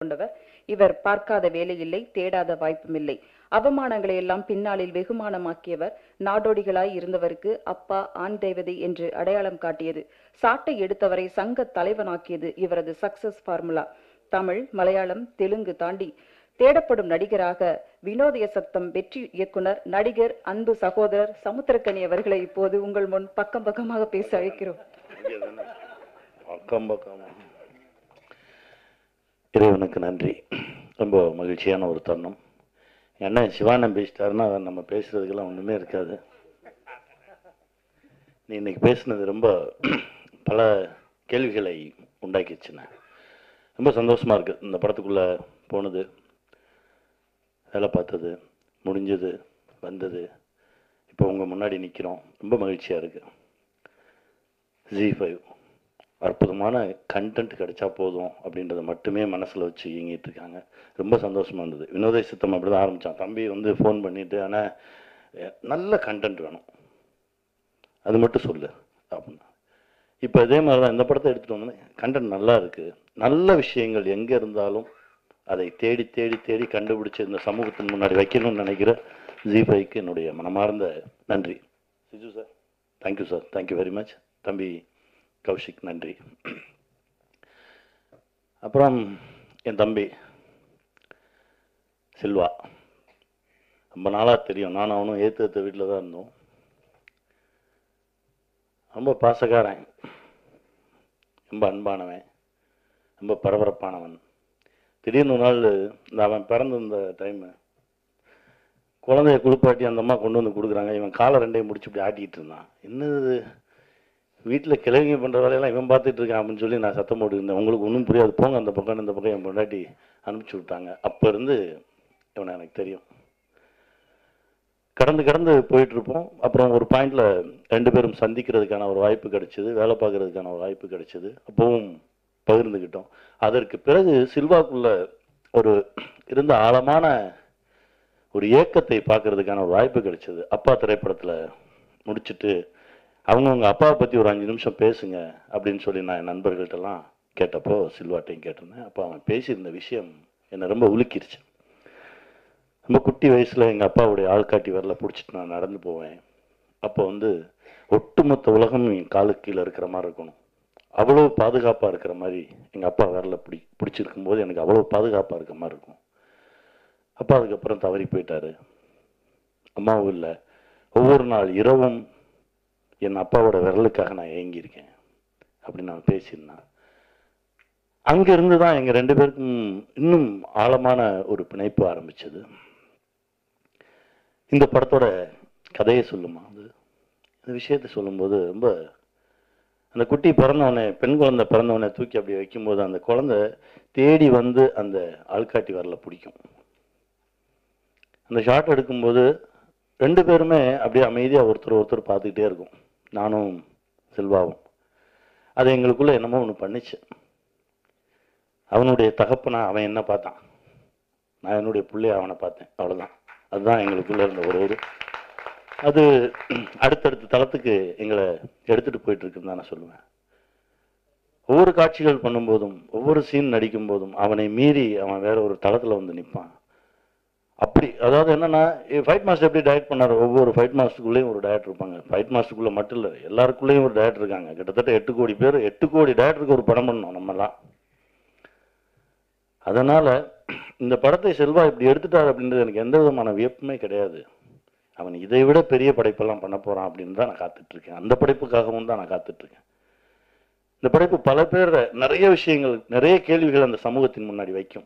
கொண்டவர் இவர் பார்க்காத வேலையில்லை தேடாத வாய்ப்புமில்லை அவமானங்களை எல்லாம் பின்னாளில் வெகுமானமாக்கியவர் நாடோடிகளாய் இருந்தவருக்கு அப்பா ஆண் தேவதை என்று அடையாளம் காட்டியது சாட்டை எடுத்தவரை சங்க தலைவனாக்கியது இவரது சக்சஸ் ஃபார்முலா தமிழ் மலையாளம் தெலுங்கு தாண்டி தேடப்படும் நடிகராக வினோதய சத்தம் வெற்றி இயக்குனர் நடிகர் அன்பு சகோதரர் சமுத்திரக்கனி அவர்களை இப்போது உங்கள் முன் பக்கம் பக்கமாக பேச அழைக்கிறோம் பக்கம் பக்கம் இறைவனுக்கு நன்றி ரொம்ப மகிழ்ச்சியான ஒரு தருணம் என்ன சிவானந்த் பேசிட்டாருன்னா நம்ம பேசுறதுக்கெல்லாம் ஒன்றுமே இருக்காது நீ இன்னைக்கு பேசுனது ரொம்ப பல கேள்விகளை உண்டாக்கிடுச்சுண்ணே ரொம்ப சந்தோஷமா இருக்கு இந்த படத்துக்குள்ள போனது வேலை பார்த்தது முடிஞ்சது வந்தது இப்போ உங்கள் முன்னாடி நிற்கிறோம் ரொம்ப மகிழ்ச்சியாக இருக்கு ஜி ஃபைவ் அற்புதமான கண்டென்ட் கிடைச்சா போதும் அப்படின்றத மட்டுமே மனசில் வச்சு இயங்கிட்டு இருக்காங்க ரொம்ப சந்தோஷமா இருந்தது வினோத சித்தம் அப்படி தான் ஆரம்பித்தான் தம்பி வந்து ஃபோன் பண்ணிட்டு ஆனால் நல்ல கண்டென்ட் வேணும் அது மட்டும் சொல்லு அப்படின்னா இப்போ இதே மாதிரி தான் இந்த படத்தை எடுத்துகிட்டு வந்தோன்னே கண்டென்ட் நல்லா இருக்கு நல்ல விஷயங்கள் எங்கே இருந்தாலும் அதை தேடி தேடி தேடி கண்டுபிடிச்சு இந்த சமூகத்தின் முன்னாடி வைக்கணும்னு நினைக்கிற ஜி ஃபைவ்க்கு என்னுடைய மனமார்ந்த நன்றி Siju sir thank you sir thank you very much தம்பி கௌஷிக் நன்றி அப்புறம் என் தம்பி செல்வா ரொம்ப நாளாக தெரியும் நானும் அவனும் ஏற்று ஏற்ற வீட்டில் தான் இருந்தோம் ரொம்ப பாசக்காரன் ரொம்ப அன்பானவன் ரொம்ப பரபரப்பானவன் திடீர்னு ஒரு நாள் இந்த அவன் பிறந்திருந்த டைமு குழந்தைய குளிப்பாட்டி அந்த அம்மா கொண்டு வந்து கொடுக்குறாங்க இவன் காலை ரெண்டையும் முடிச்சு இப்படி ஆட்டிக்கிட்டு இருந்தான் என்னது வீட்டில் கிழவிங்க பண்ணுற வேலையெல்லாம் இவன் பார்த்துட்டு இருக்கான் அப்படின்னு சொல்லி நான் சத்தம் போட்டுருந்தேன் உங்களுக்கு ஒன்றும் புரியாது போங்க அந்த பக்கம் இந்த பக்கம் என் பொண்டாட்டி அனுப்பிச்சி விட்டாங்க அப்போ இருந்து இவனை எனக்கு தெரியும் கடந்து கடந்து போயிட்டு இருப்போம் அப்புறம் ஒரு பாயிண்ட்ல ரெண்டு பேரும் சந்திக்கிறதுக்கான ஒரு வாய்ப்பு கிடைச்சது வேலை பார்க்கறதுக்கான ஒரு வாய்ப்பு கிடைச்சது அப்பவும் பகிர்ந்துக்கிட்டோம் அதற்கு பிறகு சில்வாக்குள்ள ஒரு இருந்த ஆழமான ஒரு ஏக்கத்தை பார்க்கறதுக்கான ஒரு வாய்ப்பு கிடைச்சது அப்பா திரைப்படத்துல முடிச்சிட்டு அவங்கவுங்க அப்பாவை பத்தி ஒரு அஞ்சு நிமிஷம் பேசுங்க அப்படின்னு சொல்லி நான் என் நண்பர்கள்ட்டெல்லாம் கேட்டப்போ சில்வாட்டையும் கேட்டிருந்தேன் அப்போ அவன் பேசியிருந்த விஷயம் என்னை ரொம்ப உலுக்கிருச்சு ரொம்ப குட்டி வயசுல எங்க அப்பாவுடைய ஆள்காட்டி விரல பிடிச்சிட்டு நான் நடந்து போவேன் அப்போ வந்து ஒட்டுமொத்த உலகம் என் காலுக்கு கீழே இருக்கிற மாதிரி இருக்கணும் அவ்வளவு பாதுகாப்பா இருக்கிற மாதிரி எங்க அப்பா விரல பிடி பிடிச்சிருக்கும் போது எனக்கு அவ்வளவு பாதுகாப்பா இருக்க மாதிரி இருக்கும் அப்பா அதுக்கப்புறம் தவறி போயிட்டாரு அம்மாவும் இல்லை ஒவ்வொரு நாள் இரவும் என் அப்பாவோட விரலுக்காக நான் ஏங்கியிருக்கேன் அப்படின்னு நான் பேசியிருந்தேன் அங்க இருந்து தான் எங்க ரெண்டு பேருக்கும் இன்னும் ஆழமான ஒரு பிணைப்பு ஆரம்பிச்சது இந்த படத்தோட கதையை சொல்லுமா அது இந்த விஷயத்தை சொல்லும்போது ரொம்ப அந்த குட்டி பிறந்தவனே பெண் குழந்தை பிறந்தவனே தூக்கி அப்படி வைக்கும்போது அந்த குழந்தை தேடி வந்து அந்த ஆள்காட்டி வரல பிடிக்கும் அந்த ஷாட் எடுக்கும்போது ரெண்டு பேருமே அப்படியே அமைதியாக ஒருத்தர் ஒருத்தர் பார்த்துக்கிட்டே இருக்கும் நானும் செல்வாவும் அது எங்களுக்குள்ள என்னமோ ஒன்று பண்ணுச்சு அவனுடைய தகப்பனா அவன் என்ன பார்த்தான் நான் என்னுடைய பிள்ளைய அவனை பார்த்தேன் அவ்வளவுதான் அதுதான் எங்களுக்குள்ள இருந்த ஒரு இது அது அடுத்தடுத்த தளத்துக்கு எங்களை எடுத்துட்டு போயிட்டு இருக்குன்னு தான் நான் சொல்லுவேன் ஒவ்வொரு காட்சிகள் பண்ணும்போதும் ஒவ்வொரு சீன் நடிக்கும் போதும் அவனை மீறி அவன் வேற ஒரு தளத்துல வந்து நிற்பான் அப்படி அதாவது என்னன்னா ஃபைட் மாஸ்டர் எப்படி டயட் பண்ணாரு ஒவ்வொரு ஃபைட் மாஸ்டருக்குள்ளேயும் ஒரு டயட் இருப்பாங்க ஃபைட் மாஸ்டருக்குள்ள மட்டும் இல்லை எல்லாருக்குள்ளேயும் ஒரு டயட் இருக்காங்க கிட்டத்தட்ட எட்டு கோடி பேர் எட்டு கோடி டயட்டுக்கு ஒரு படம் பண்ணோம் நம்மலாம் அதனால இந்த படத்தை செல்வா இப்படி எடுத்துட்டார் அப்படின்றது எனக்கு எந்த விதமான வியப்புமே கிடையாது அவன் இதை விட பெரிய படைப்பெல்லாம் பண்ண போறான் அப்படின்னு தான் நான் காத்துட்டு இருக்கேன் அந்த படைப்புக்காகவும் தான் நான் காத்துட்டு இருக்கேன் இந்த படைப்பு பல பேர் நிறைய விஷயங்கள் நிறைய கேள்விகள் அந்த சமூகத்தின் முன்னாடி வைக்கும்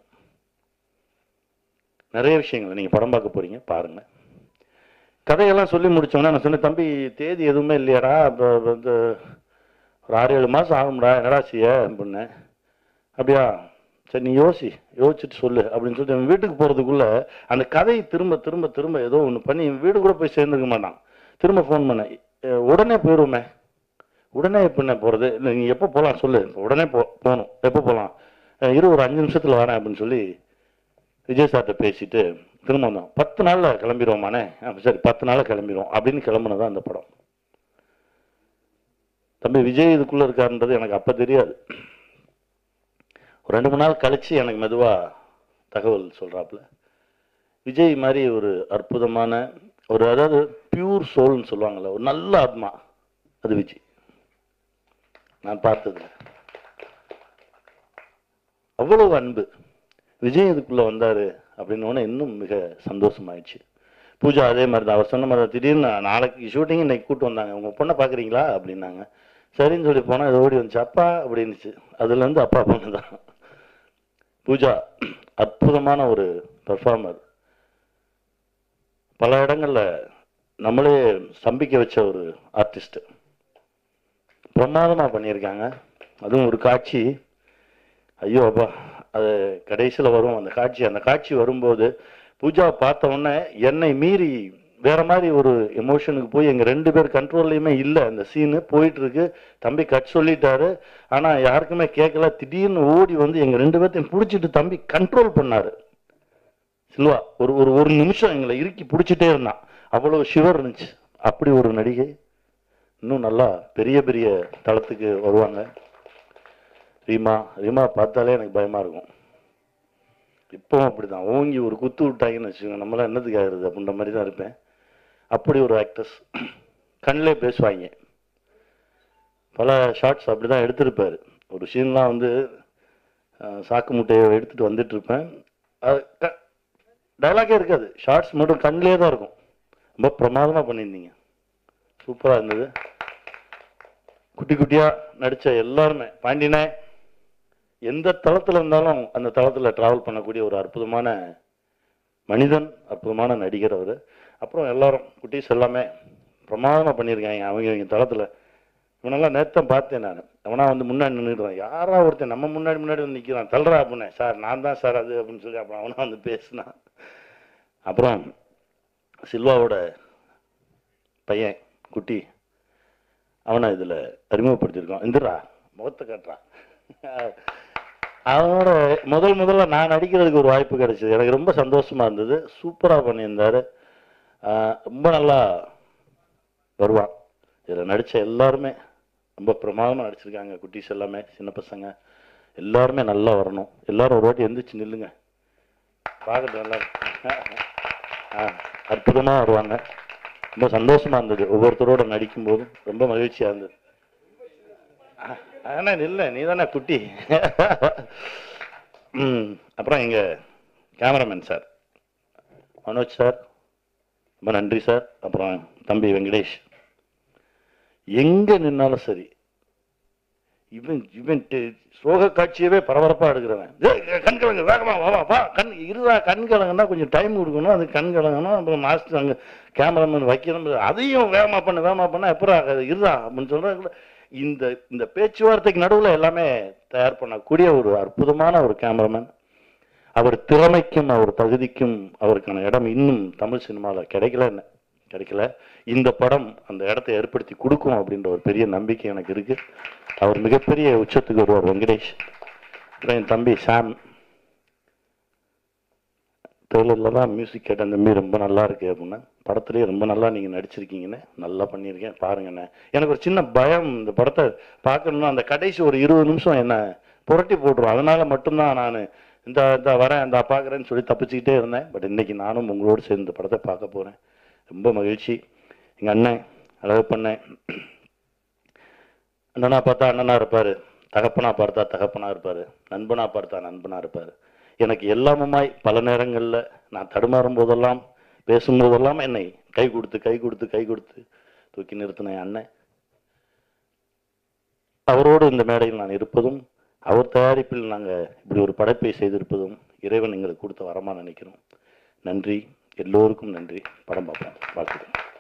நிறைய விஷயங்கள் நீங்க படம் பார்க்க போறீங்க பாருங்க கதையெல்லாம் சொல்லி முடிச்சோன்னா நான் சொன்னேன் தம்பி தேதி எதுவுமே இல்லையாடா இப்போ வந்து ஒரு ஆறு ஏழு மாசம் ஆகும்டா என்னடா செய்ய அப்படின்னேன் அப்படியா சரி நீ யோசி யோசிச்சுட்டு சொல்லு அப்படின்னு சொல்லிட்டு இவன் வீட்டுக்கு போறதுக்குள்ள அந்த கதையை திரும்ப திரும்ப திரும்ப ஏதோ ஒன்று பண்ணி இவன் வீடு கூட போய் சேர்ந்துருக்க மாட்டான் திரும்ப ஃபோன் பண்ணேன் "அஹ் உடனே போயிடுவோமே உடனே எப்போ என்ன போறது இல்லை நீ எப்போ போகலாம் சொல்லு உடனே போ போகணும் எப்போ போகலாம் இரு ஒரு அஞ்சு நிமிஷத்துல வரேன் அப்படின்னு சொல்லி விஜய் சார்கிட்ட பேசிட்டு திரும்ப வந்தோம் பத்து நாள்ல கிளம்பிடுவோமானே ஆ, சரி பத்து நாள்ல கிளம்பிடுவோம் அப்படின்னு கிளம்புனதான் அந்த படம் தம்பி விஜய் இதுக்குள்ள இருக்காருன்றது எனக்கு அப்ப தெரியாது ஒரு ரெண்டு மூணு நாள் கழிச்சு எனக்கு மெதுவா தகவல் சொல்றாப்புல விஜய் மாதிரி ஒரு அற்புதமான ஒரு அதாவது பியூர் சோல்னு சொல்லுவாங்கல்ல ஒரு நல்ல ஆத்மா அது விஜய் நான் பார்த்ததுல அவ்வளவு அன்பு விஜய் இதுக்குள்ள வந்தாரு அப்படின்னு உடனே இன்னும் மிக சந்தோஷமாயிடுச்சு பூஜா அதே மாதிரி தான் அவர் சொன்ன மாதிரி தான், திடீர்னு நாளைக்கு ஷூட்டிங் இன்னைக்கு கூட்டு வந்தாங்க உங்க பொண்ணை பாக்குறீங்களா அப்படின்னாங்க சரின்னு சொல்லி போனா இது ஓடி வந்துச்சு அப்பா அப்படின்னுச்சு அதுல இருந்து அப்பா பொண்ணு தான் பூஜா அற்புதமான ஒரு பெர்ஃபார்மர் பல இடங்கள்ல நம்மளே ஸ்தம்பிக்க வச்ச ஒரு ஆர்டிஸ்ட் பிரமாதமா பண்ணியிருக்காங்க அதுவும் ஒரு காட்சி ஐயோ அப்பா அது கடைசியில் வரும் அந்த காட்சி அந்த காட்சி வரும்போது பூஜா பார்த்த உடனே என்னை மீறி வேற மாதிரி ஒரு எமோஷனுக்கு போய் எங்க ரெண்டு பேர் கண்ட்ரோல்லையுமே இல்லை அந்த சீனு போயிட்டு இருக்கு தம்பி கட் சொல்லிட்டாரு ஆனா யாருக்குமே கேட்கல திடீர்னு ஓடி வந்து எங்க ரெண்டு பேர்த்தையும் பிடிச்சிட்டு தம்பி கண்ட்ரோல் பண்ணாரு சில்வா ஒரு ஒரு ஒரு நிமிஷம் எங்களை இறுக்கி பிடிச்சிட்டே இருந்தான் அவ்வளவு ஷிவர் இருந்துச்சு அப்படி ஒரு நடிகை இன்னும் நல்லா பெரிய பெரிய தளத்துக்கு வருவாங்க ரீமா ரீமா பார்த்தாலே எனக்கு பயமா இருக்கும் இப்பவும் அப்படிதான் ஓங்கி ஒரு குத்து விட்டாங்கன்னு வச்சுக்கோங்க நம்மளாம் என்னத்துக்கு ஆகுறது அப்படின்ற மாதிரி தான் இருப்பேன் அப்படி ஒரு ஆக்டர்ஸ் கண்ணிலே பேசுவாங்க பல ஷார்ட்ஸ் அப்படி தான் எடுத்திருப்பாரு ஒரு சீன்லாம் வந்து அஹ், சாக்கு முட்டையை எடுத்துட்டு வந்துட்டு இருப்பேன் அது டைலாகே இருக்காது ஷார்ட்ஸ் மட்டும் கண்ணிலே தான் இருக்கும் ரொம்ப பிரமாதமா பண்ணியிருந்தீங்க சூப்பரா இருந்தது குட்டி குட்டியா நடிச்ச எல்லாருமே பாண்டியனே எந்த தளத்துல இருந்தாலும் அந்த தளத்துல டிராவல் பண்ணக்கூடிய ஒரு அற்புதமான மனிதன் அற்புதமான நடிகர் அவர் அப்புறம் எல்லாரும் குட்டீஸ் எல்லாமே பிரமாதமா பண்ணியிருக்காங்க அவங்க அவங்க தளத்துல இவனெல்லாம் நேத்தம் பார்த்தேன் நான் அவனா வந்து முன்னாடி நின்றுடுறான் யாரா ஒருத்தன் நம்ம முன்னாடி முன்னாடி வந்து நிற்கிறான் தள்ளுறா அப்படின்னு சார் நான் தான் சார் அது அப்படின்னு சொல்லி அப்புறம் அவனா வந்து பேசினான் அப்புறம் சில்வாவோட பையன் குட்டி அவனை இதுல அறிமுகப்படுத்தியிருக்கோம் இந்திரா முகத்தை காட்டுறான் அவனோட முதல் முதல்ல நான் நடிக்கிறதுக்கு ஒரு வாய்ப்பு கிடைச்சது எனக்கு ரொம்ப சந்தோஷமா இருந்தது சூப்பரா பண்ணியிருந்தாரு ஆஹ் ரொம்ப நல்லா வருவான் இதுல நடிச்ச எல்லாருமே ரொம்ப பிரமாதமா நடிச்சிருக்காங்க குட்டீஸ் எல்லாமே சின்ன பசங்க எல்லாருமே நல்லா வரணும் எல்லாரும் ஒரு வாட்டி எந்திரிச்சு நில்லுங்க பார்க்கட்டும் எல்லாரும் ஆ, அற்புதமா வருவாங்க ரொம்ப சந்தோஷமா இருந்தது ஒவ்வொருத்தரோட நடிக்கும் போதும் ரொம்ப மகிழ்ச்சியா இருந்தது ஆ, ஆனா இல்ல நீ தானே குட்டி ம் அப்புறம் எங்க கேமராமேன் சார் மனோஜ் சார் ரொம்ப நன்றி சார் அப்புறம் தம்பி வெங்கடேஷ் எங்க நின்னாலும் சரி இவன் இவன் டெ- சோக காட்சியவே பரபரப்பா எடுக்கிறவன் ஏய், கண் கலங்கு வேகமா வா வா, வா கண் இருதா கண் கலங்குனா கொஞ்சம் டைம் கொடுக்கணும் அது கண் கலங்கணும் அப்புறம் மாஸ்டர் அங்க கேமராமேன் வைக்கணும் அதையும் வேகமா பண்ணு வேகமா பண்ண அப்புறம் இருதா அப்படின்னு சொல்றாங்க இந்த இந்த பேச்சுவார்த்தைக்கு நடுவுல எல்லாமே தயார் பண்ணக்கூடிய ஒரு அற்புதமான ஒரு கேமராமேன் அவர் திறமைக்கும் அவர் தகுதிக்கும் அவருக்கான இடம் இன்னும் தமிழ் சினிமாவில் கிடைக்கல என்ன கிடைக்கல இந்த படம் அந்த இடத்தை ஏற்படுத்தி கொடுக்கும் அப்படின்ற ஒரு பெரிய நம்பிக்கை எனக்கு இருக்கு அவர் மிகப்பெரிய உச்சத்துக்கு வருவார் வெங்கடேஷ் அப்புறம் என் தம்பி சாம் ட்ரெய்லரில் தான் மியூசிக் கேட்ட தம்பி ரொம்ப நல்லா இருக்கு அப்படின்னா படத்துலேயே ரொம்ப நல்லா நீங்கள் நடிச்சிருக்கீங்கன்னு நல்லா பண்ணியிருக்கேன் பாருங்கண்ணே எனக்கு ஒரு சின்ன பயம் இந்த படத்தை பார்க்கணும்னா அந்த கடைசி ஒரு இருபது நிமிஷம் என்ன புரட்டி போட்டுரும் அதனால மட்டும்தான் நான் இந்த இந்த வரேன் இந்த பார்க்குறேன்னு சொல்லி தப்பிச்சுக்கிட்டே இருந்தேன் பட் இன்னைக்கு நானும் உங்களோடு சேர்ந்து இந்த படத்தை பார்க்க போகிறேன் ரொம்ப மகிழ்ச்சி எங்கள் அண்ணன் அழகு பண்ணேன் அண்ணனா பார்த்தா அண்ணனா இருப்பாரு தகப்பனா பார்த்தா தகப்பனா இருப்பாரு நண்பனா பார்த்தா நண்பனா இருப்பாரு எனக்கு எல்லாமுமாய் பல நேரங்கள்ல நான் தடுமாறும் போதெல்லாம் பேசும்போதெல்லாம் என்னை கை கொடுத்து கை கொடுத்து கை கொடுத்து தூக்கி நிறுத்தின என் அண்ணன் அவரோடு இந்த மேடையில் நான் இருப்பதும் அவர் தயாரிப்பில் நாங்கள் இப்படி ஒரு படைப்பை செய்திருப்பதும் இறைவன் எங்களுக்கு கொடுத்த வரமா நினைக்கிறோம் நன்றி எல்லோருக்கும் நன்றி படம் பார்ப்போம் வாழ்த்துக்கிறேன்